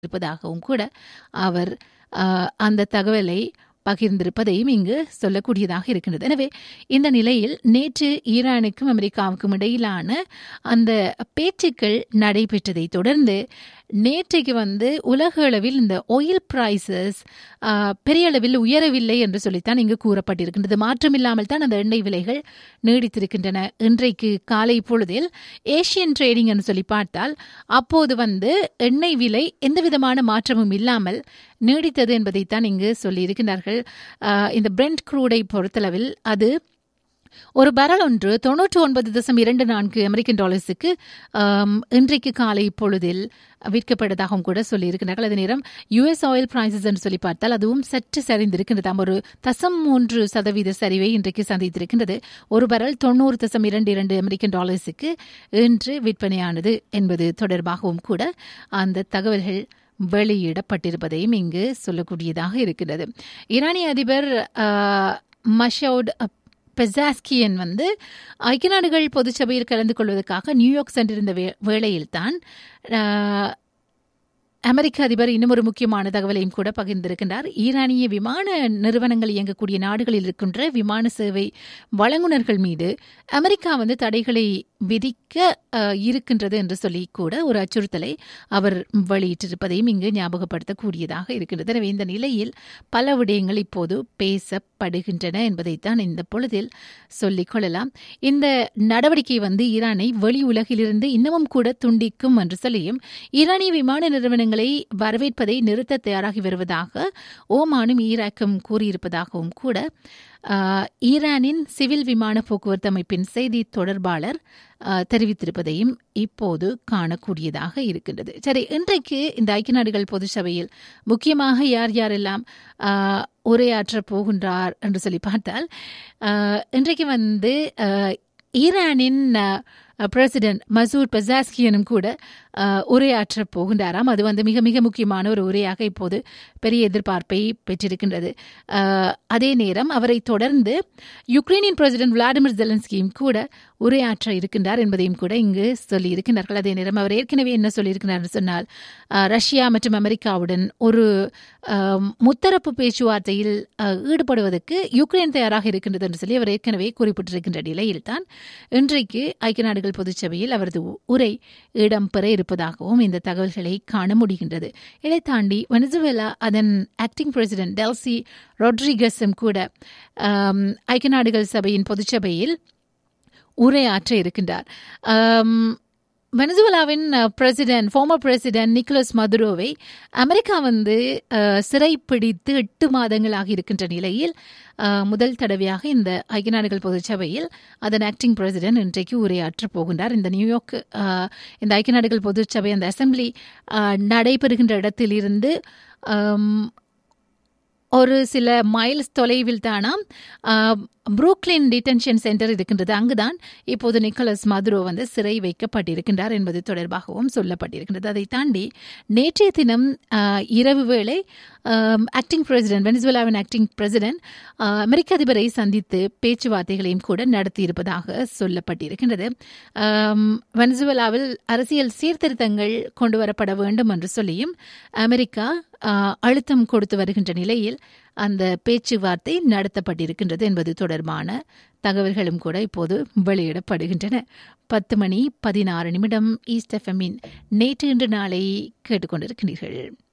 இருப்பதாகவும் கூட அவர் அஹ், அந்த தகவலை பகிர்ந்திருப்பதையும் இங்கு சொல்லக்கூடியதாக இருக்கின்றது எனவே இந்த நிலையில் நேற்று ஈரானுக்கும் அமெரிக்காவுக்கும் இடையிலான அந்த பேச்சுக்கள் நடைபெற்றதை தொடர்ந்து நேற்றைக்கு வந்து உலக அளவில் இந்த ஆயில் பிரைசஸ் பெரிய அளவில் உயரவில்லை என்று சொல்லித்தான் இங்கு கூறப்பட்டிருக்கின்றது மாற்றமில்லாமல் தான் அந்த எண்ணெய் விலைகள் நீடித்திருக்கின்றன இன்றைக்கு காலை பொழுதில் ஏஷியன் ட்ரேடிங் என்று சொல்லி பார்த்தால் அப்போது வந்து எண்ணெய் விலை எந்த விதமான மாற்றமும் இல்லாமல் நீடித்தது என்பதைத்தான் இங்கு சொல்லியிருக்கிறார்கள் ஆஹ் இந்த பிரெண்ட் க்ரூடை பொறுத்தளவில் அது ஒரு பரல் ஒன்று தொன்னூற்று ஒன்பது தசம் இரண்டு நான்கு அமெரிக்கன் டாலர்ஸுக்கு ஆம், இன்றைக்கு காலை பொழுதில் விற்கப்பட்டதாகவும் கூட சொல்லியிருக்கிறார்கள் அதே நேரம் யுஎஸ் ஆயில் பிரைசஸ் என்று சொல்லி பார்த்தால் அதுவும் சற்று சரிந்திருக்கின்றதாம் ஒரு தசம் மூன்று சதவீத சரிவை இன்றைக்கு சந்தித்திருக்கின்றது ஒரு பரல் தொண்ணூறு தசம் இரண்டு இரண்டு அமெரிக்கன் டாலர்ஸுக்கு இன்று விற்பனையானது என்பது தொடர்பாகவும் கூட அந்த தகவல்கள் வெளியிடப்பட்டிருப்பதையும் இங்கு சொல்லக்கூடியதாக இருக்கிறது ஈரானிய அதிபர் ஆஹ், மஷவுட் பெசாஸ்கியன் வந்து ஐக்கிய நாடுகள் பொதுச்சபையில் கலந்து கொள்வதற்காக நியூயார்க் சென்றிருந்த வே வேளையில்தான் ஆஹ், அமெரிக்க அதிபர் இன்னும் ஒரு முக்கியமான தகவலையும் கூட பகிர்ந்திருக்கின்றார் ஈரானிய விமான நிறுவனங்கள் இயங்கக்கூடிய நாடுகளில் இருக்கின்ற விமான சேவை வழங்குனர்கள் மீது அமெரிக்கா வந்து தடைகளை விதிக்க அஹ், இருக்கின்றது என்று சொல்லி கூட ஒரு அச்சுறுத்தலை அவர் வெளியிட்டிருப்பதையும் இங்கு ஞாபகப்படுத்தக்கூடியதாக இருக்கின்றது எனவே இந்த நிலையில் பல விடயங்கள் இப்போது பேசப்படுகின்றன என்பதைத்தான் இந்த பொழுதில் சொல்லிக் கொள்ளலாம் இந்த நடவடிக்கை வந்து ஈரானை வெளி உலகிலிருந்து இன்னமும் கூட துண்டிக்கும் என்று சொல்லியும் ஈரானிய விமான நிறுவனங்களை வரவேற்பதை நிறுத்த தயாராகி வருவதாக ஓமானும் ஈராக்கும் கூறியிருப்பதாகவும் கூட ஆஹ், ஈரானின் சிவில் விமான போக்குவரத்து அமைப்பின் செய்தி தொடர்பாளர் ஆஹ், தெரிவித்திருப்பதையும் இப்போது காணக்கூடியதாக இருக்கின்றது சரி இன்றைக்கு இந்த ஐக்கிய நாடுகள் பொது சபையில் முக்கியமாக யார் யாரெல்லாம் ஆஹ், உரையாற்றப் போகின்றார் என்று சொல்லி பார்த்தால் ஆஹ், இன்றைக்கு வந்து ஆஹ், ஈரானின் பிரசிடென்ட் மசூத் பசாஸ்கியனும் கூட ஆஹ், உரையாற்றப் போகின்றாராம் அது வந்து மிக மிக முக்கியமான ஒரு உரையாக இப்போது பெரிய எதிர்பார்ப்பை பெற்றிருக்கின்றது ஆஹ், அதே நேரம் அவரை தொடர்ந்து யுக்ரைனின் பிரசிடென்ட் விளாடிமிர் ஜெலன்ஸ்கியும் கூட உரையாற்ற இருக்கின்றார் என்பதையும் கூட இங்கு சொல்லியிருக்கிறார்கள் அதே நேரம் அவர் ஏற்கனவே என்ன சொல்லியிருக்கிறார் சொன்னால் ஆஹ், ரஷ்யா மற்றும் அமெரிக்காவுடன் ஒரு ஆஹ், முத்தரப்பு பேச்சுவார்த்தையில் ஆஹ், ஈடுபடுவதற்கு யுக்ரைன் தயாராக இருக்கின்றது என்று சொல்லி அவர் ஏற்கனவே குறிப்பிட்டிருக்கின்ற நிலையில்தான் இன்றைக்கு ஐக்கிய நாடுகள் பொதுச்சபையில் அவரது உ- உரை இடம்பெற இருப்பதாகவும் இந்த தகவல்களை காண முடிகின்றது இதை தாண்டி வெனிசுவேலா அதன் ஆக்டிங் பிரசிடென்ட் டெல்சி ரொட்ரிகஸும் கூட ஆம், ஐக்கிய நாடுகள் சபையின் பொதுச்சபையில் உரையாற்ற இருக்கின்றார் ஆம், வெனிசுவேலாவின் பிரசிடென்ட் ஃபார்மர் பிரசிடென்ட் நிக்கோலஸ் மதுரோவை அமெரிக்கா வந்து அஹ், சிறைப்பிடித்து எட்டு மாதங்களாக இருக்கின்ற நிலையில் அஹ், முதல் தடவையாக இந்த ஐக்கிய நாடுகள் பொதுச்சபையில் அதன் ஆக்டிங் பிரசிடென்ட் இன்றைக்கு உரையாற்றப் போகின்றார் இந்த நியூயார்க் அஹ், இந்த ஐக்கிய நாடுகள் பொதுச்சபை அந்த அசெம்பிளி அஹ், நடைபெறுகின்ற இடத்திலிருந்து அம், ஒரு சில மைல்ஸ் தொலைவில் தானாம் புரூக்லின் டிடென்ஷன் சென்டர் இருக்கின்றது அங்குதான் இப்போது நிக்கோலஸ் மதுரோ வந்து சிறை வைக்கப்பட்டிருக்கின்றார் என்பது தொடர்பாகவும் சொல்லப்பட்டிருக்கின்றது அதை தாண்டி நேற்றைய தினம் ஆஹ், இரவு வேளை ஆக்டிங் பிரசிடென்ட் வெனிசுவேலாவின் ஆக்டிங் பிரசிடென்ட் அமெரிக்க அதிபரை சந்தித்து பேச்சுவார்த்தைகளையும் கூட நடத்தியிருப்பதாக சொல்லப்பட்டிருக்கின்றது ஆம், வெனிசுவேலாவில் அரசியல் சீர்திருத்தங்கள் கொண்டு வரப்பட வேண்டும் என்று சொல்லியும் அமெரிக்கா ஆஹ், அழுத்தம் கொடுத்து வருகின்ற நிலையில் அந்த பேச்சுவார்த்தை நடத்தப்பட்டிருக்கின்றது என்பது தொடர்பான தகவல்களும் கூட இப்போது வெளியிடப்படுகின்றன பத்து மணி பதினாறு நிமிடம் ஈஸ்ட் எஃப்எம்மின் நேற்று இன்று நாளை கேட்டுக்கொண்டிருக்கிறீர்கள்